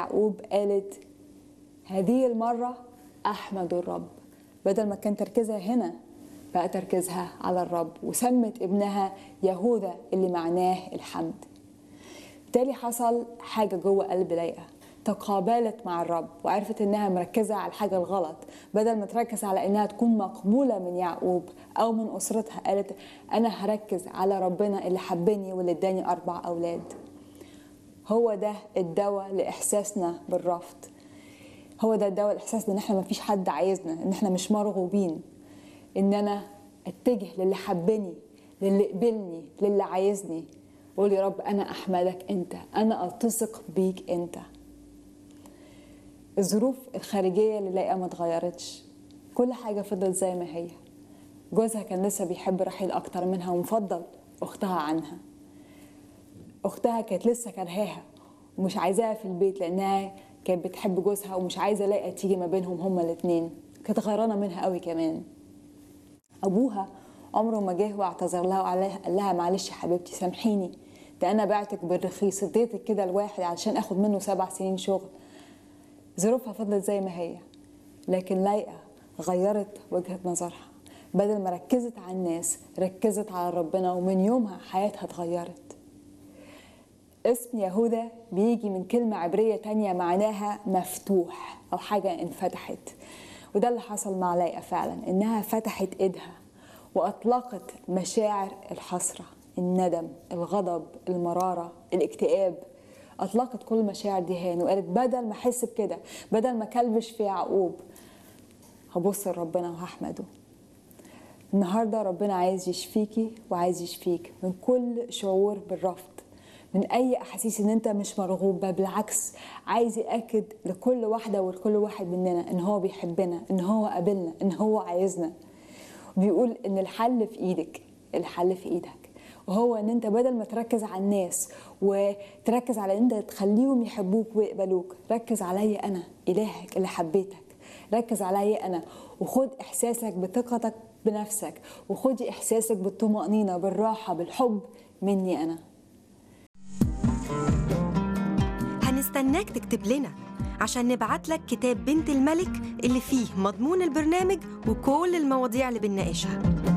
يعقوب قالت هذه المرة أحمد الرب بدل ما كان تركيزها هنا بقى تركيزها على الرب وسمت ابنها يهوذا اللي معناه الحمد بالتالي حصل حاجة جوه قلب ليئة تقابلت مع الرب وعرفت انها مركزة على الحاجة الغلط بدل ما تركز على انها تكون مقبولة من يعقوب او من اسرتها قالت انا هركز على ربنا اللي حبني واللي اداني اربع اولاد هو ده الدواء لاحساسنا بالرفض هو ده الدواء لاحساسنا ان احنا ما فيش حد عايزنا ان احنا مش مرغوبين ان انا اتجه للي حبني للي قبلني للي عايزني قول يا رب انا احمدك انت انا التصق بيك انت الظروف الخارجيه اللي لاقيها ما اتغيرتش كل حاجه فضلت زي ما هي جوزها كان لسه بيحب رحيل اكتر منها ومفضل اختها عنها اختها كانت لسه كرهاها ومش عايزاها في البيت لانها كانت بتحب جوزها ومش عايزه لاقى تيجي ما بينهم هما الاثنين كانت غيرانه منها قوي كمان ابوها عمره ما جه واعتذر لها وقال لها معلش يا حبيبتي سامحيني ده انا بعتك بالرخيص اديتك كده لواحد علشان اخد منه سبع سنين شغل ظروفها فضلت زي ما هي لكن لايقه غيرت وجهه نظرها بدل ما ركزت على الناس ركزت على ربنا ومن يومها حياتها اتغيرت اسم يهوذا بيجي من كلمة عبرية تانية معناها مفتوح أو حاجة انفتحت وده اللي حصل مع لايقة فعلا إنها فتحت إيدها وأطلقت مشاعر الحسرة الندم الغضب المرارة الاكتئاب أطلقت كل المشاعر دي هان وقالت بدل ما أحس بكده بدل ما كلبش في يعقوب هبص لربنا وهحمده النهاردة ربنا عايز يشفيكي وعايز يشفيك من كل شعور بالرفض من اي احاسيس ان انت مش مرغوب بل بالعكس عايز ياكد لكل واحده ولكل واحد مننا ان هو بيحبنا ان هو قابلنا ان هو عايزنا بيقول ان الحل في ايدك الحل في ايدك وهو ان انت بدل ما تركز على الناس وتركز على ان انت تخليهم يحبوك ويقبلوك ركز عليا انا الهك اللي حبيتك ركز عليا انا وخد احساسك بثقتك بنفسك وخدي احساسك بالطمانينه بالراحه بالحب مني انا هنستناك تكتب لنا عشان نبعت لك كتاب بنت الملك اللي فيه مضمون البرنامج وكل المواضيع اللي بنناقشها